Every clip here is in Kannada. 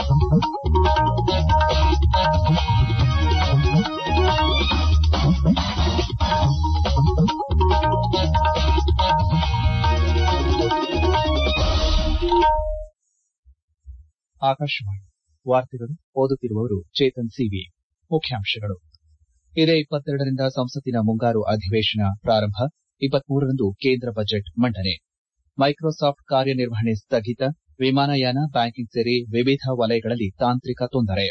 ಆಕಾಶವಾಣಿ ವಾರ್ತೆಗಳು ಓದುತ್ತಿರುವವರು ಚೇತನ್ ಸಿವಿ ಮುಖ್ಯಾಂಶಗಳು ಇದೇ ಇಪ್ಪತ್ತೆರಡರಿಂದ ಸಂಸತ್ತಿನ ಮುಂಗಾರು ಅಧಿವೇಶನ ಪ್ರಾರಂಭ ಇಪ್ಪತ್ಮೂರರಂದು ಕೇಂದ್ರ ಬಜೆಟ್ ಮಂಡನೆ ಮೈಕ್ರೋಸಾಫ್ಟ್ ಕಾರ್ಯನಿರ್ವಹಣೆ ಸ್ಥಗಿತ ವಿಮಾನಯಾನ ಬ್ಯಾಂಕಿಂಗ್ ಸೇರಿ ವಿವಿಧ ವಲಯಗಳಲ್ಲಿ ತಾಂತ್ರಿಕ ತೊಂದರೆ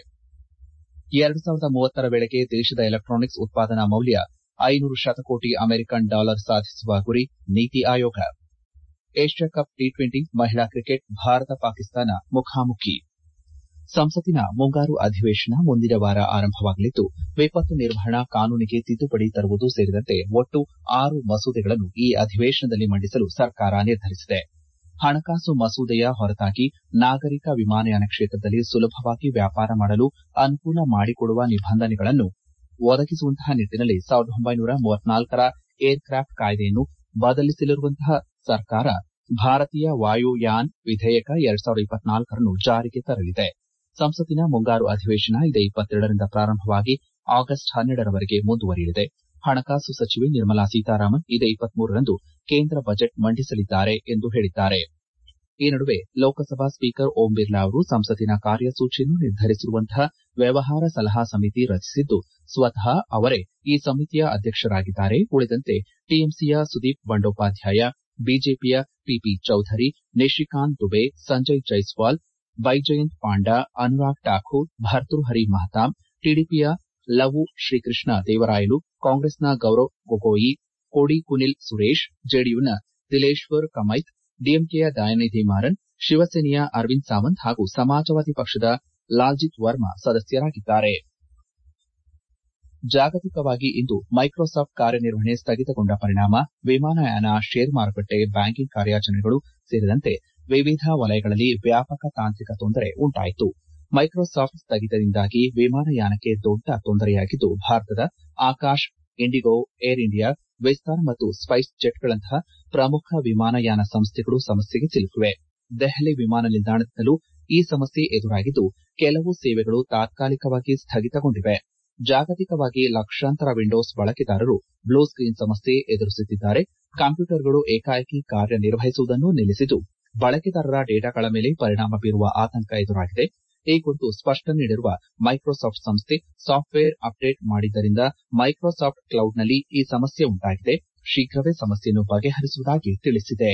ಎರಡು ಸಾವಿರದ ಮೂವತ್ತರ ವೇಳೆಗೆ ದೇಶದ ಎಲೆಕ್ಟಾನಿಕ್ಸ್ ಉತ್ಪಾದನಾ ಮೌಲ್ಯ ಐನೂರು ಶತಕೋಟಿ ಅಮೆರಿಕನ್ ಡಾಲರ್ ಸಾಧಿಸುವ ಗುರಿ Niti Aayog Asia cup T twenty ಮಹಿಳಾ ಕ್ರಿಕೆಟ್ ಭಾರತ ಪಾಕಿಸ್ತಾನ ಮುಖಾಮುಖಿ ಸಂಸತ್ತಿನ ಮುಂಗಾರು ಅಧಿವೇಶನ ಮುಂದಿನ ವಾರ ಆರಂಭವಾಗಲಿದ್ದು ವಿಪತ್ತು ನಿರ್ವಹಣಾ ಕಾನೂನಿಗೆ ತಿದ್ದುಪಡಿ ತರುವುದು ಸೇರಿದಂತೆ ಒಟ್ಟು ಆರು ಮಸೂದೆಗಳನ್ನು ಈ ಅಧಿವೇಶನದಲ್ಲಿ ಮಂಡಿಸಲು ಸರ್ಕಾರ ನಿರ್ಧರಿಸಿದೆ ಹಣಕಾಸು ಮಸೂದೆಯ ಹೊರತಾಗಿ ನಾಗರಿಕ ವಿಮಾನಯಾನ ಕ್ಷೇತ್ರದಲ್ಲಿ ಸುಲಭವಾಗಿ ವ್ಯಾಪಾರ ಮಾಡಲು ಅನುಕೂಲ ಮಾಡಿಕೊಡುವ ನಿಬಂಧನೆಗಳನ್ನು ಒದಗಿಸುವಂತಹ ನಿಟ್ಟನಲ್ಲಿ ಸಾವಿರದ ಒಂಬೈನೂರ ಮೂವತ್ನಾಲ್ಕರ ಏರ್ ಕ್ರಾಫ್ಟ್ ಕಾಯ್ದೆಯನ್ನು ಬದಲಿಸಲಿರುವಂತಹ ಸರ್ಕಾರ ಭಾರತೀಯ ವಾಯುಯಾನ್ ವಿಧೇಯಕ ಎರಡ್ ಸಾವಿರದ ಇಪ್ಪತ್ನಾಲ್ಕರನ್ನು ಜಾರಿಗೆ ತರಲಿದೆ ಸಂಸತ್ತಿನ ಮುಂಗಾರು ಅಧಿವೇಶನ ಇದೇ ಇಪ್ಪತ್ತೆರಡರಿಂದ ಪ್ರಾರಂಭವಾಗಿ ಆಗಸ್ಟ್ ಹನ್ನೆರಡರವರೆಗೆ ಮುಂದುವರಿಯಲಿದೆ ಹಣಕಾಸು ಸಚಿವೆ ನಿರ್ಮಲಾ ಸೀತಾರಾಮನ್ ಇದೇ ಇಪ್ಪತ್ಮೂರರಂದು ಕೇಂದ್ರ ಬಜೆಟ್ ಮಂಡಿಸಲಿದ್ದಾರೆ ಎಂದು ಹೇಳಿದ್ದಾರೆ ಈ ನಡುವೆ ಲೋಕಸಭಾ ಸ್ಪೀಕರ್ ಓಂ ಬಿರ್ಲಾ ಅವರು ಸಂಸತ್ತಿನ ಕಾರ್ಯಸೂಚಿಯನ್ನು ನಿರ್ಧರಿಸಿರುವಂತಹ ವ್ಯವಹಾರ ಸಲಹಾ ಸಮಿತಿ ರಚಿಸಿದ್ದು ಸ್ವತಃ ಅವರೇ ಈ ಸಮಿತಿಯ ಅಧ್ಯಕ್ಷರಾಗಿದ್ದಾರೆ ಉಳಿದಂತೆ ಟಿಎಂಸಿಯ ಸುದೀಪ್ ಬಂಡೋಪಾಧ್ಯಾಯ ಬಿಜೆಪಿಯ ಪಿಪಿ ಚೌಧರಿ ನಿಶಿಕಾಂತ್ ದುಬೆ ಸಂಜಯ್ ಜೈಸ್ವಾಲ್ ಬೈಜಯಂತ್ ಪಾಂಡಾ ಅನುರಾಗ್ ಠಾಕೂರ್ ಭರ್ತೃಹರಿ ಮಹತಾಬ್ ಟಿಡಿಪಿಯ ಲವು ಶ್ರೀಕೃಷ್ಣ ದೇವರಾಯಲು ಕಾಂಗ್ರೆಸ್ನ ಗೌರವ್ ಗೊಗೋಯಿ ಕೋಡಿಕುನಿಲ್ ಸುರೇಶ್ ಜೆಡಿಯುನ ದಿಲೇಶ್ವರ್ ಕಮೈತ್ ಡಿಎಂಕೆಯ ದಯಾನಿಧಿ ಮಾರನ್ ಶಿವಸೇನೆಯ ಅರವಿಂದ್ ಸಾವಂತ್ ಹಾಗೂ ಸಮಾಜವಾದಿ ಪಕ್ಷದ ಲಾಲ್ಜಿತ್ ವರ್ಮಾ ಸದಸ್ಯರಾಗಿದ್ದಾರೆ ಜಾಗತಿಕವಾಗಿ ಇಂದು ಮೈಕ್ರೋಸಾಫ್ಟ್ ಕಾರ್ಯನಿರ್ವಹಣೆ ಸ್ಥಗಿತಗೊಂಡ ಪರಿಣಾಮ ವಿಮಾನಯಾನ ಷೇರು ಮಾರುಕಟ್ಟೆ ಬ್ಯಾಂಕಿಂಗ್ ಕಾರ್ಯಾಚರಣೆಗಳು ಸೇರಿದಂತೆ ವಿವಿಧ ವಲಯಗಳಲ್ಲಿ ವ್ಯಾಪಕ ತಾಂತ್ರಿಕ ತೊಂದರೆ ಉಂಟಾಯಿತು ಮೈಕ್ರೋಸಾಫ್ಟ್ ಸ್ಥಗಿತದಿಂದಾಗಿ ವಿಮಾನಯಾನಕ್ಕೆ ದೊಡ್ಡ ತೊಂದರೆಯಾಗಿದ್ದು ಭಾರತದ Akasa IndiGo Air India Vistara ಮತ್ತು ಸ್ಪೈಸ್ ಜೆಟ್ಗಳಂತಹ ಪ್ರಮುಖ ವಿಮಾನಯಾನ ಸಂಸ್ಥೆಗಳು ಸಮಸ್ಯೆಗೆ ಸಿಲುಕಿವೆ ದೆಹಲಿ ವಿಮಾನ ನಿಲ್ದಾಣದಲ್ಲೂ ಈ ಸಮಸ್ಯೆ ಎದುರಾಗಿದ್ದು ಕೆಲವು ಸೇವೆಗಳು ತಾತ್ಕಾಲಿಕವಾಗಿ ಸ್ಥಗಿತಗೊಂಡಿವೆ ಜಾಗತಿಕವಾಗಿ ಲಕ್ಷಾಂತರ ವಿಂಡೋಸ್ ಬಳಕೆದಾರರು ಬ್ಲೂ ಸ್ಕ್ರೀನ್ ಸಮಸ್ಯೆ ಎದುರಿಸುತ್ತಿದ್ದಾರೆ ಕಂಪ್ಯೂಟರ್ಗಳು ಏಕಾಏಕಿ ಕಾರ್ಯನಿರ್ವಹಿಸುವುದನ್ನು ನಿಲ್ಲಿಸಿದ್ದು ಬಳಕೆದಾರರ ಡೇಟಾಗಳ ಮೇಲೆ ಪರಿಣಾಮ ಬೀರುವ ಆತಂಕ ಎದುರಾಗಿದೆ ಈ ಕುರಿತು ಸ್ಪಷ್ಟನೆ ನೀಡಿರುವ ಮೈಕ್ರೋಸಾಫ್ಟ್ ಸಂಸ್ಥೆ ಸಾಫ್ಟ್ವೇರ್ ಅಪ್ಡೇಟ್ ಮಾಡಿದ್ದರಿಂದ ಮೈಕ್ರೋಸಾಫ್ಟ್ ಕ್ಲೌಡ್ನಲ್ಲಿ ಈ ಸಮಸ್ಯೆ ಉಂಟಾಗಿದೆ ಶೀಘ್ರವೇ ಸಮಸ್ಯೆಯನ್ನು ಬಗೆಹರಿಸುವುದಾಗಿ ತಿಳಿಸಿದೆ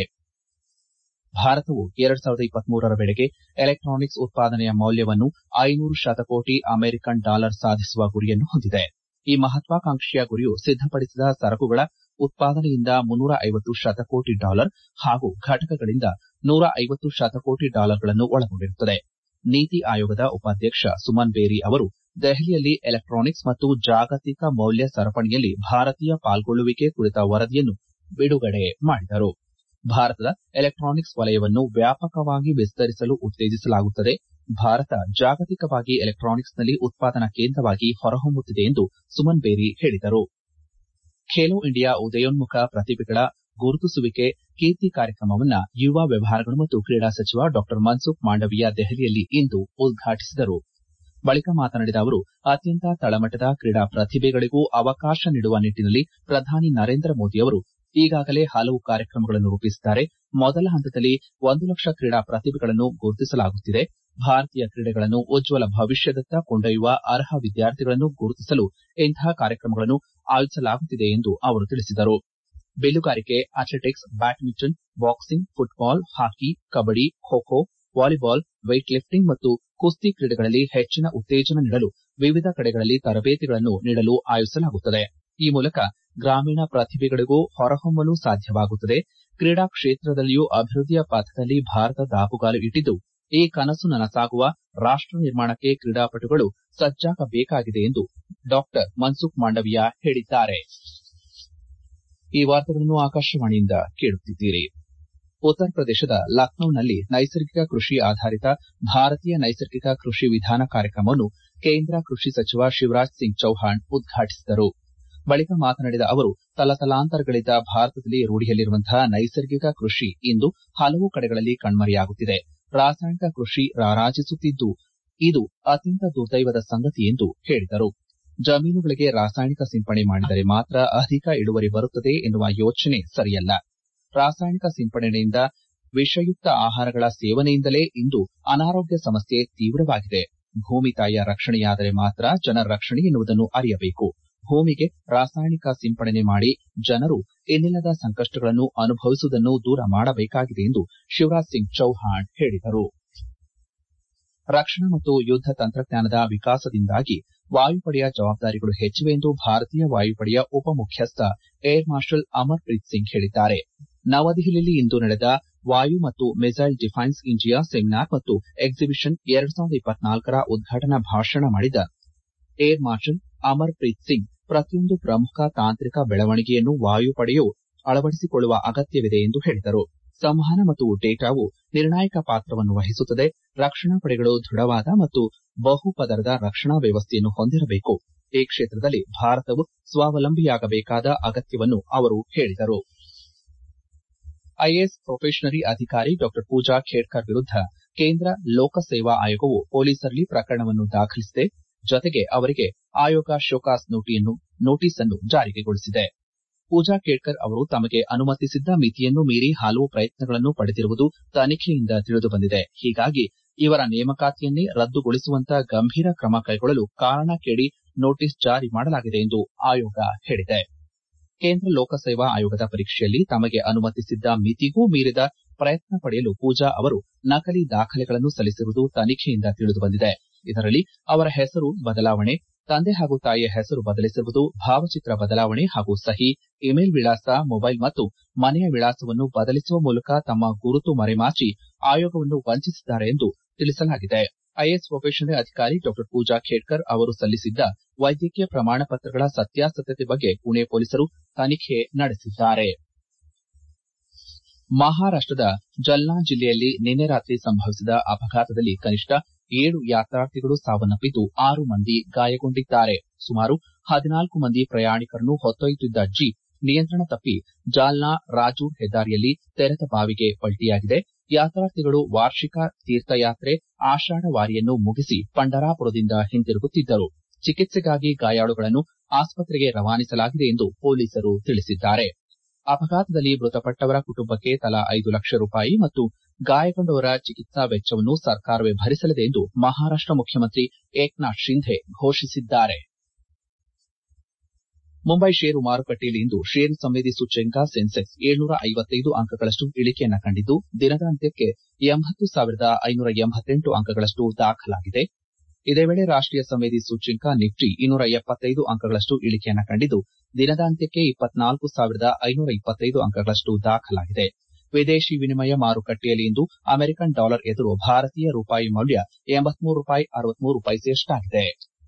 ಭಾರತವು ಎರಡ್ ಸಾವಿರದ ಇಪ್ಪತ್ಮೂರರ ವೇಳೆಗೆ ಎಲೆಕ್ಟಾನಿಕ್ಸ್ ಉತ್ಪಾದನೆಯ ಮೌಲ್ಯವನ್ನು ಐನೂರು ಶತಕೋಟಿ ಅಮೆರಿಕನ್ ಡಾಲರ್ ಸಾಧಿಸುವ ಗುರಿಯನ್ನು ಹೊಂದಿದೆ ಈ ಮಹತ್ವಾಕಾಂಕ್ಷೆಯ ಗುರಿಯು ಸಿದ್ದಪಡಿಸಿದ ಸರಕುಗಳ ಉತ್ಪಾದನೆಯಿಂದ ಮುನ್ನೂರ ಐವತ್ತು ಶತಕೋಟಿ ಡಾಲರ್ ಹಾಗೂ ಘಟಕಗಳಿಂದ ನೂರ ಐವತ್ತು ಶತಕೋಟಿ ಡಾಲರ್ಗಳನ್ನು ಒಳಗೊಂಡಿರುತ್ತದೆ ನೀತಿ ಆಯೋಗದ ಉಪಾಧ್ಯಕ್ಷ ಸುಮನ್ ಬೇರಿ ಅವರು ದೆಹಲಿಯಲ್ಲಿ ಎಲೆಕ್ಟಾನಿಕ್ಸ್ ಮತ್ತು ಜಾಗತಿಕ ಮೌಲ್ಯ ಸರಪಣಿಯಲ್ಲಿ ಭಾರತೀಯ ಪಾಲ್ಗೊಳ್ಳುವಿಕೆ ಕುರಿತ ವರದಿಯನ್ನು ಬಿಡುಗಡೆ ಮಾಡಿದರು ಭಾರತದ ಎಲೆಕ್ಟಾನಿಕ್ಸ್ ವಲಯವನ್ನು ವ್ಯಾಪಕವಾಗಿ ವಿಸ್ತರಿಸಲು ಉತ್ತೇಜಿಸಲಾಗುತ್ತದೆ ಭಾರತ ಜಾಗತಿಕವಾಗಿ ಎಲೆಕ್ಟಾನಿಕ್ಸ್ನಲ್ಲಿ ಉತ್ಪಾದನಾ ಕೇಂದ್ರವಾಗಿ ಹೊರಹೊಮ್ಮುತ್ತಿದೆ ಎಂದು ಸುಮನ್ ಬೇರಿ ಹೇಳಿದರು ಖೇಲೋ ಇಂಡಿಯಾ ಉದಯೋನ್ಮುಖ ಪ್ರತಿಭೆಗಳ ಗುರುತಿಸುವಿಕೆ ಕೀರ್ತಿ ಕಾರ್ಯಕ್ರಮವನ್ನು ಯುವ ವ್ಯವಹಾರಗಳು ಮತ್ತು ಕ್ರೀಡಾ ಸಚಿವ ಡಾ ಮನ್ಸುಖ್ ಮಾಂಡವೀಯ ದೆಹಲಿಯಲ್ಲಿ ಇಂದು ಉದ್ಘಾಟಿಸಿದರು ಬಳಿಕ ಮಾತನಾಡಿದ ಅವರು ಅತ್ಯಂತ ತಳಮಟ್ಟದ ಕ್ರೀಡಾ ಪ್ರತಿಭೆಗಳಿಗೂ ಅವಕಾಶ ನೀಡುವ ನಿಟ್ಟನಲ್ಲಿ ಪ್ರಧಾನಿ ನರೇಂದ್ರ ಮೋದಿ ಅವರು ಈಗಾಗಲೇ ಹಲವು ಕಾರ್ಯಕ್ರಮಗಳನ್ನು ರೂಪಿಸಿದ್ದಾರೆ ಮೊದಲ ಹಂತದಲ್ಲಿ ಒಂದು ಲಕ್ಷ ಕ್ರೀಡಾ ಪ್ರತಿಭೆಗಳನ್ನು ಗುರುತಿಸಲಾಗುತ್ತಿದೆ ಭಾರತೀಯ ಕ್ರೀಡೆಗಳನ್ನು ಉಜ್ವಲ ಭವಿಷ್ಯದತ್ತ ಕೊಂಡೊಯ್ಯುವ ಅರ್ಹ ವಿದ್ಯಾರ್ಥಿಗಳನ್ನು ಗುರುತಿಸಲು ಇಂತಹ ಕಾರ್ಯಕ್ರಮಗಳನ್ನು ಆಯೋಜಿಸಲಾಗುತ್ತಿದೆ ಎಂದು ಅವರು ತಿಳಿಸಿದರು ಬಿಲ್ಲುಗಾರಿಕೆ athletics badminton boxing football hockey kabaddi kho kho volleyball weight lifting ಮತ್ತು ಕುಸ್ತಿ ಕ್ರೀಡೆಗಳಲ್ಲಿ ಹೆಚ್ಚಿನ ಉತ್ತೇಜನ ನೀಡಲು ವಿವಿಧ ಕಡೆಗಳಲ್ಲಿ ತರಬೇತಿಗಳನ್ನು ನೀಡಲು ಆಯೋಜಿಸಲಾಗುತ್ತದೆ ಈ ಮೂಲಕ ಗ್ರಾಮೀಣ ಪ್ರತಿಭೆಗಳಿಗೂ ಹೊರಹೊಮ್ಮಲು ಸಾಧ್ಯವಾಗುತ್ತದೆ ಕ್ರೀಡಾ ಕ್ಷೇತ್ರದಲ್ಲಿಯೂ ಅಭಿವೃದ್ಧಿಯ ಪಥದಲ್ಲಿ ಭಾರತ ದಾಪುಗಾಲು ಇಟ್ಟಿದ್ದು ಈ ಕನಸು ನನಸಾಗುವ ರಾಷ್ಟ ನಿರ್ಮಾಣಕ್ಕೆ ಕ್ರೀಡಾಪಟುಗಳು ಸಜ್ಜಾಗಬೇಕಾಗಿದೆ ಎಂದು ಡಾ ಮನ್ಸುಖ್ ಮಾಂಡವೀಯ ಹೇಳಿದ್ದಾರೆ ಈ ವಾರ್ತೆಗಳನ್ನು ಆಕಾಶವಾಣಿಯಿಂದ ಕೇಳುತ್ತಿದ್ದೀರಿ ಉತ್ತರ ಪ್ರದೇಶದ ಲಖನೌನಲ್ಲಿ ನೈಸರ್ಗಿಕ ಕೃಷಿ ಆಧಾರಿತ ಭಾರತೀಯ ನೈಸರ್ಗಿಕ ಕೃಷಿ ವಿಧಾನ ಕಾರ್ಯಕ್ರಮವನ್ನು ಕೇಂದ್ರ ಕೃಷಿ ಸಚಿವ ಶಿವರಾಜ್ ಸಿಂಗ್ ಚೌಹಾಣ್ ಉದ್ಘಾಟಿಸಿದರು ಬಳಿಕ ಮಾತನಾಡಿದ ಅವರು ತಲತಲಾಂತರಗಳಿಂದ ಭಾರತದಲ್ಲಿ ರೂಢಿಯಲ್ಲಿರುವಂತಹ ನೈಸರ್ಗಿಕ ಕೃಷಿ ಇಂದು ಹಲವು ಕಡೆಗಳಲ್ಲಿ ಕಣ್ಮರೆಯಾಗುತ್ತಿದೆ ರಾಸಾಯನಿಕ ಕೃಷಿ ರಾರಾಜಿಸುತ್ತಿದ್ದು ಇದು ಅತ್ಯಂತ ದುರ್ದೈವದ ಸಂಗತಿ ಎಂದು ಹೇಳಿದರು ಜಮೀನುಗಳಿಗೆ ರಾಸಾಯನಿಕ ಸಿಂಪಡಣೆ ಮಾಡಿದರೆ ಮಾತ್ರ ಅಧಿಕ ಇಳುವರಿ ಬರುತ್ತದೆ ಎನ್ನುವ ಯೋಚನೆ ಸರಿಯಲ್ಲ ರಾಸಾಯನಿಕ ಸಿಂಪಡಣೆಯಿಂದ ವಿಷಯುಕ್ತ ಆಹಾರಗಳ ಸೇವನೆಯಿಂದಲೇ ಇಂದು ಅನಾರೋಗ್ಯ ಸಮಸ್ಯೆ ತೀವ್ರವಾಗಿದೆ ಭೂಮಿ ತಾಯಿಯ ರಕ್ಷಣೆಯಾದರೆ ಮಾತ್ರ ಜನರ ರಕ್ಷಣೆ ಎನ್ನುವುದನ್ನು ಅರಿಯಬೇಕು ಭೂಮಿಗೆ ರಾಸಾಯನಿಕ ಸಿಂಪಡಣೆ ಮಾಡಿ ಜನರು ಇನ್ನಿಲ್ಲದ ಸಂಕಷ್ಟಗಳನ್ನು ಅನುಭವಿಸುವುದನ್ನು ದೂರ ಮಾಡಬೇಕಾಗಿದೆ ಎಂದು ಶಿವರಾಜ್ ಸಿಂಗ್ ಚೌಹಾಣ್ ಹೇಳಿದರು ರಕ್ಷಣಾ ಮತ್ತು ಯುದ್ದ ತಂತ್ರಜ್ಞಾನದ ವಿಕಾಸದಿಂದಾಗಿ ವಾಯುಪಡೆಯ ಜವಾಬ್ದಾರಿಗಳು ಹೆಚ್ಚಿವೆ ಎಂದು ಭಾರತೀಯ ವಾಯುಪಡೆಯ ಉಪಮುಖ್ಯಸ್ಥ ಏರ್ ಮಾರ್ಷಲ್ ಅಮರ್ಪ್ರೀತ್ ಸಿಂಗ್ ಹೇಳಿದ್ದಾರೆ ನವದೆಹಲಿಯಲ್ಲಿ ಇಂದು ನಡೆದ ವಾಯು ಮತ್ತು ಮಿಸೈಲ್ ಡಿಫೆನ್ಸ್ ಇಂಡಿಯಾ ಸೆಮಿನಾರ್ ಮತ್ತು ಎಕ್ಸಿಬಿಷನ್ ಎರಡು ಸಾವಿರದ ಇಪ್ಪತ್ನಾಲ್ಕರ ಉದ್ಘಾಟನಾ ಭಾಷಣ ಮಾಡಿದ ಏರ್ ಮಾರ್ಷಲ್ ಅಮರ್ಪ್ರೀತ್ ಸಿಂಗ್ ಪ್ರತಿಯೊಂದು ಪ್ರಮುಖ ತಾಂತ್ರಿಕ ಬೆಳವಣಿಗೆಯನ್ನು ವಾಯುಪಡೆಯು ಅಳವಡಿಸಿಕೊಳ್ಳುವ ಅಗತ್ಯವಿದೆ ಎಂದು ಹೇಳಿದರು ಸಂವಹನ ಮತ್ತು ಡೇಟಾವು ನಿರ್ಣಾಯಕ ಪಾತ್ರವನ್ನು ವಹಿಸುತ್ತದೆ ರಕ್ಷಣಾ ಪಡೆಗಳು ದೃಢವಾದ ಮತ್ತು ಬಹುಪದರದ ರಕ್ಷಣಾ ವ್ಯವಸ್ಥೆಯನ್ನು ಹೊಂದಿರಬೇಕು ಈ ಕ್ಷೇತ್ರದಲ್ಲಿ ಭಾರತವು ಸ್ವಾವಲಂಬಿಯಾಗಬೇಕಾದ ಅಗತ್ಯವನ್ನು ಅವರು ಹೇಳಿದರು ಐಎಎಸ್ ಪ್ರೊಬೇಷನರಿ ಅಧಿಕಾರಿ ಡಾ ಪೂಜಾ ಖೇಡ್ಕರ್ ವಿರುದ್ದ ಕೇಂದ್ರ ಲೋಕಸೇವಾ ಆಯೋಗವು ಪೊಲೀಸರಲ್ಲಿ ಪ್ರಕರಣವನ್ನು ದಾಖಲಿಸಿದೆ ಜೊತೆಗೆ ಅವರಿಗೆ ಆಯೋಗ ಶೋಕಾಸ್ ನೋಟಿಸ್ ಅನ್ನು ಜಾರಿಗೊಳಿಸಿದೆ ಪೂಜಾ ಖೇಡ್ಕರ್ ಅವರು ತಮಗೆ ಅನುಮತಿಸಿದ್ದ ಮಿತಿಯನ್ನು ಮೀರಿ ಹಲವು ಪ್ರಯತ್ನಗಳನ್ನು ಪಡೆದಿರುವುದು ತನಿಖೆಯಿಂದ ತಿಳಿದುಬಂದಿದೆ ಹೀಗಾಗಿ ಇವರ ನೇಮಕಾತಿಯನ್ನೇ ರದ್ದುಗೊಳಿಸುವಂತ ಗಂಭೀರ ಕ್ರಮ ಕೈಗೊಳ್ಳಲು ಕಾರಣ ಕೇಳಿ ನೋಟಿಸ್ ಜಾರಿ ಮಾಡಲಾಗಿದೆ ಎಂದು ಆಯೋಗ ಹೇಳಿದೆ ಕೇಂದ್ರ ಲೋಕಸೇವಾ ಆಯೋಗದ ಪರೀಕ್ಷೆಯಲ್ಲಿ ತಮಗೆ ಅನುಮತಿಸಿದ್ದ ಮಿತಿಗೂ ಮೀರಿದ ಪ್ರಯತ್ನ ಪಡೆಯಲು ಪೂಜಾ ಅವರು ನಕಲಿ ದಾಖಲೆಗಳನ್ನು ಸಲ್ಲಿಸಿರುವುದು ತನಿಖೆಯಿಂದ ತಿಳಿದುಬಂದಿದೆ ಇದರಲ್ಲಿ ಅವರ ಹೆಸರು ಬದಲಾವಣೆ ತಂದೆ ಹಾಗೂ ತಾಯಿಯ ಹೆಸರು ಬದಲಿಸಿರುವುದು ಭಾವಚಿತ್ರ ಬದಲಾವಣೆ ಹಾಗೂ ಸಹಿ ಇಮೇಲ್ ವಿಳಾಸ ಮೊಬೈಲ್ ಮತ್ತು ಮನೆಯ ವಿಳಾಸವನ್ನು ಬದಲಿಸುವ ಮೂಲಕ ತಮ್ಮ ಗುರುತು ಮರೆಮಾಚಿ ಆಯೋಗವನ್ನು ವಂಚಿಸಿದ್ದಾರೆ ಎಂದು ತಿಳಿಸಲಾಗಿದೆ ಐಎಎಸ್ ಪ್ರೊಬೇಷನರಿ ಅಧಿಕಾರಿ ಡಾ ಪೂಜಾ ಖೇಡ್ಕರ್ ಅವರು ಸಲ್ಲಿಸಿದ್ದ ವೈದ್ಯಕೀಯ ಪ್ರಮಾಣ ಪತ್ರಗಳ ಸತ್ಯಾಸತ್ಯತೆ ಬಗ್ಗೆ ಪುಣೆ ಪೊಲೀಸರು ತನಿಖೆ ನಡೆಸಿದ್ದಾರೆ ಮಹಾರಾಷ್ಟದ ಜಲ್ನಾ ಜಿಲ್ಲೆಯಲ್ಲಿ ನಿನ್ನೆ ರಾತ್ರಿ ಸಂಭವಿಸಿದ ಅಪಘಾತದಲ್ಲಿ ಕನಿಷ್ಠ ಏಳು ಯಾತ್ರಾರ್ಥಿಗಳು ಸಾವನ್ನಪ್ಪಿದ್ದು ಆರು ಮಂದಿ ಗಾಯಗೊಂಡಿದ್ದಾರೆ ಸುಮಾರು ಹದಿನಾಲ್ಕು ಮಂದಿ ಪ್ರಯಾಣಿಕರನ್ನು ಹೊತ್ತೊಯ್ಯುತ್ತಿದ್ದ ಜೀಪ್ ನಿಯಂತ್ರಣ ತಪ್ಪಿ ಜಾಲ್ನಾ ರಾಜೂರ್ ಹೆದ್ದಾರಿಯಲ್ಲಿ ತೆರೆದ ಬಾವಿಗೆ ಪಲ್ಟಿಯಾಗಿದೆ ಯಾತ್ರಾರ್ಥಿಗಳು ವಾರ್ಷಿಕ ತೀರ್ಥಯಾತ್ರೆ ಆಷಾಢವಾರಿಯನ್ನು ಮುಗಿಸಿ ಪಂಡರಾಪುರದಿಂದ ಹಿಂತಿರುಗುತ್ತಿದ್ದರು ಚಿಕಿತ್ಸೆಗಾಗಿ ಗಾಯಾಳುಗಳನ್ನು ಆಸ್ಪತ್ರೆಗೆ ರವಾನಿಸಲಾಗಿದೆ ಎಂದು ಪೊಲೀಸರು ತಿಳಿಸಿದ್ದಾರೆ ಅಪಘಾತದಲ್ಲಿ ಮೃತಪಟ್ಟವರ ಕುಟುಂಬಕ್ಕೆ ತಲಾ ಐದು ಲಕ್ಷ ರೂಪಾಯಿ ಮತ್ತು ಗಾಯಗೊಂಡವರ ಚಿಕಿತ್ಸಾ ವೆಚ್ಚವನ್ನು ಸರ್ಕಾರವೇ ಭರಿಸಲಿದೆ ಎಂದು ಮಹಾರಾಷ್ಟ ಮುಖ್ಯಮಂತ್ರಿ ಏಕನಾಥ್ ಶಿಂಧೆ ಘೋಷಿಸಿದ್ದಾರೆ ಮುಂಬೈ ಷೇರು ಮಾರುಕಟ್ಟೆಯಲ್ಲಿ ಇಂದು ಷೇರು ಸಂವೇದಿ ಸೂಚ್ಯಂಕ ಸೆನ್ಸೆಕ್ಸ್ ಏಳ್ನೂರ ಐವತ್ತೈದು ಅಂಕಗಳಷ್ಟು ಇಳಿಕೆಯನ್ನ ಕಂಡಿದ್ದು ದಿನದ ಅಂತ್ಯಕ್ಕೆ ಎಂಬತ್ತು ಸಾವಿರದ ಐನೂರ ಎಂಬತ್ತೆಂಟು ಅಂಕಗಳಷ್ಟು ದಾಖಲಾಗಿದೆ ಇದೇ ವೇಳೆ ರಾಷ್ಟೀಯ ಸಂವೇದಿ ಸೂಚ್ಯಂಕ ನಿಫ್ಟಿ ಇನ್ನೂರ ಎಪ್ಪತ್ತೈದು ಅಂಕಗಳಷ್ಟು ಇಳಿಕೆಯನ್ನ ಕಂಡಿದ್ದು ದಿನದ ಅಂತ್ಯಕ್ಕೆ ಇಪ್ಪತ್ನಾಲ್ಕು ಸಾವಿರದ ಐನೂರ ಇಪ್ಪತ್ತೈದು ಅಂಕಗಳಷ್ಟು ದಾಖಲಾಗಿದೆ ವಿದೇಶಿ ವಿನಿಮಯ ಮಾರುಕಟ್ಟೆಯಲ್ಲಿ ಇಂದು ಅಮೆರಿಕನ್ ಡಾಲರ್ ಎದುರು ಭಾರತೀಯ ರೂಪಾಯಿ ಮೌಲ್ಯ ಎಂಬತ್ಮೂರು ರೂಪಾಯಿ ಅರವತ್ಮೂರು ಪೈಸೆಯಷ್ಟಾಗಿದೆ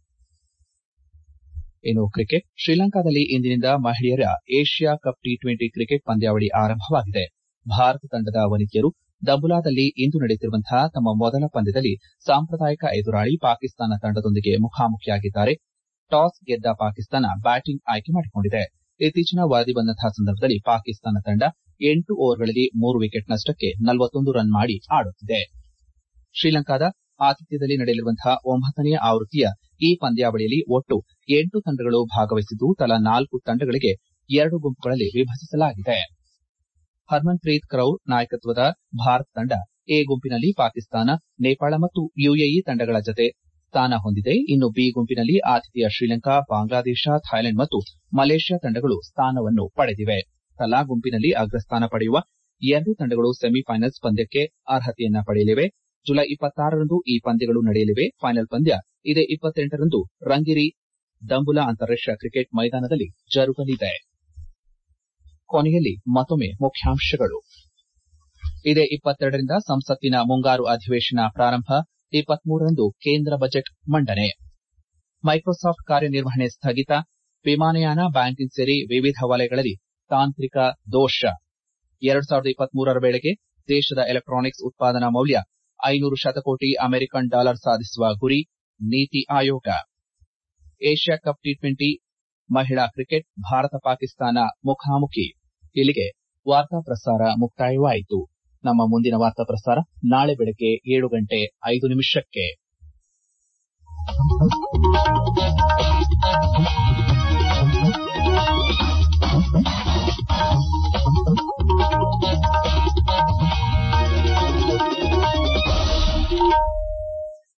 ಇನ್ನು ಕ್ರಿಕೆಟ್ ಶ್ರೀಲಂಕಾದಲ್ಲಿ ಇಂದಿನಿಂದ ಮಹಿಳೆಯರ Asia cup T twenty cricket ಪಂದ್ಯಾವಳಿ ಆರಂಭವಾಗಿದೆ ಭಾರತ ತಂಡದ ವನಿತೆಯರು ದಂಬುಲಾದಲ್ಲಿ ಇಂದು ನಡೆಯುತ್ತಿರುವಂತಹ ತಮ್ಮ ಮೊದಲ ಪಂದ್ಯದಲ್ಲಿ ಸಾಂಪ್ರದಾಯಿಕ ಎದುರಾಳಿ ಪಾಕಿಸ್ತಾನ ತಂಡದೊಂದಿಗೆ ಮುಖಾಮುಖಿಯಾಗಿದ್ದಾರೆ ಟಾಸ್ ಗೆದ್ದ ಪಾಕಿಸ್ತಾನ ಬ್ಯಾಟಿಂಗ್ ಆಯ್ಕೆ ಮಾಡಿಕೊಂಡಿದೆ ಇತ್ತೀಚಿನ ವರದಿ ಬಂದಂತಹ ಸಂದರ್ಭದಲ್ಲಿ ಪಾಕಿಸ್ತಾನ ತಂಡ ಎಂಟು ಓವರ್ಗಳಲ್ಲಿ ಮೂರು ವಿಕೆಟ್ ನಷ್ಟಕ್ಕೆ ನಲವತ್ತೊಂದು ರನ್ ಮಾಡಿ ಆಡುತ್ತಿದೆ ಶ್ರೀಲಂಕಾದ ಆತಿಥ್ಯದಲ್ಲಿ ನಡೆಯಲಿರುವಂತಹ ಒಂಬತ್ತನೇ ಆವೃತ್ತಿಯ ಈ ಪಂದ್ಯಾವಳಿಯಲ್ಲಿ ಒಟ್ಟು ಎಂಟು ತಂಡಗಳು ಭಾಗವಹಿಸಿದ್ದು ತಲಾ ನಾಲ್ಕು ತಂಡಗಳಿಗೆ ಎರಡು ಗುಂಪುಗಳಲ್ಲಿ ವಿಭಜಿಸಲಾಗಿದೆ ಹರ್ಮನ್ಪ್ರೀತ್ ಕೌರ್ ನಾಯಕತ್ವದ ಭಾರತ ತಂಡ ಎ ಗುಂಪಿನಲ್ಲಿ ಪಾಕಿಸ್ತಾನ ನೇಪಾಳ ಮತ್ತು ಯುಎಇ ತಂಡಗಳ ಜತೆ ಸ್ಥಾನ ಹೊಂದಿದೆ ಇನ್ನು ಬಿ ಗುಂಪಿನಲ್ಲಿ ಆತಿಥೇಯ ಶ್ರೀಲಂಕಾ ಬಾಂಗ್ಲಾದೇಶ ಥಾಯ್ಲೆಂಡ್ ಮತ್ತು ಮಲೇಷ್ಯಾ ತಂಡಗಳು ಸ್ಥಾನವನ್ನು ಪಡೆದಿವೆ ತಲಾ ಗುಂಪಿನಲ್ಲಿ ಅಗ್ರಸ್ಥಾನ ಪಡೆಯುವ ಎರಡು ತಂಡಗಳು ಸೆಮಿಫೈನಲ್ಸ್ ಪಂದ್ಯಕ್ಕೆ ಅರ್ಹತೆಯನ್ನ ಪಡೆಯಲಿವೆ ಜುಲೈ ಇಪ್ಪತ್ತಾರರಂದು ಈ ಪಂದ್ಯಗಳು ನಡೆಯಲಿವೆ ಫೈನಲ್ ಪಂದ್ಯ ಇದೇ ಇಪ್ಪತ್ತೆಂಟರಂದು ರಂಗಿರಿ ದಂಬುಲಾ ಅಂತಾರಾಷ್ಟೀಯ ಕ್ರಿಕೆಟ್ ಮೈದಾನದಲ್ಲಿ ಜರುಗಲಿದೆ ಕೊನೆಯಲ್ಲಿ ಮತ್ತೊಮ್ಮೆ ಮುಖ್ಯಾಂಶಗಳು ಇದೇ ಇಪ್ಪತ್ತೆರಡರಿಂದ ಸಂಸತ್ತಿನ ಮುಂಗಾರು ಅಧಿವೇಶನ ಪ್ರಾರಂಭ ಇಪ್ಪತ್ಮೂರರಂದು ಕೇಂದ್ರ ಬಜೆಟ್ ಮಂಡನೆ ಮೈಕ್ರೋಸಾಫ್ಟ್ ಕಾರ್ಯನಿರ್ವಹಣೆ ಸ್ಥಗಿತ ವಿಮಾನಯಾನ ಬ್ಯಾಂಕಿಂಗ್ ಸೇರಿ ವಿವಿಧ ವಲಯಗಳಲ್ಲಿ ತಾಂತ್ರಿಕ ದೋಷ ಎರಡು ಸಾವಿರದ ಇಪ್ಪತ್ಮೂರರ ವೇಳೆಗೆ ದೇಶದ ಎಲೆಕ್ಟಾನಿಕ್ಸ್ ಉತ್ಪಾದನಾ ಮೌಲ್ಯ ಐನೂರು ಶತಕೋಟಿ ಅಮೆರಿಕನ್ ಡಾಲರ್ ಸಾಧಿಸುವ ಗುರಿ Niti Aayog Asia cup T twenty ಮಹಿಳಾ ಕ್ರಿಕೆಟ್ ಭಾರತ ಪಾಕಿಸ್ತಾನ ಮುಖಾಮುಖಿ ಇಲ್ಲಿಗೆ ವಾರ್ತಾ ಪ್ರಸಾರ ಮುಕ್ತಾಯವಾಯಿತು ನಮ್ಮ ಮುಂದಿನ ವಾರ್ತಾ ಪ್ರಸಾರ ನಾಳೆ ಬೆಳಗ್ಗೆ ಏಳು ಗಂಟೆ ಐದು ನಿಮಿಷಕ್ಕೆ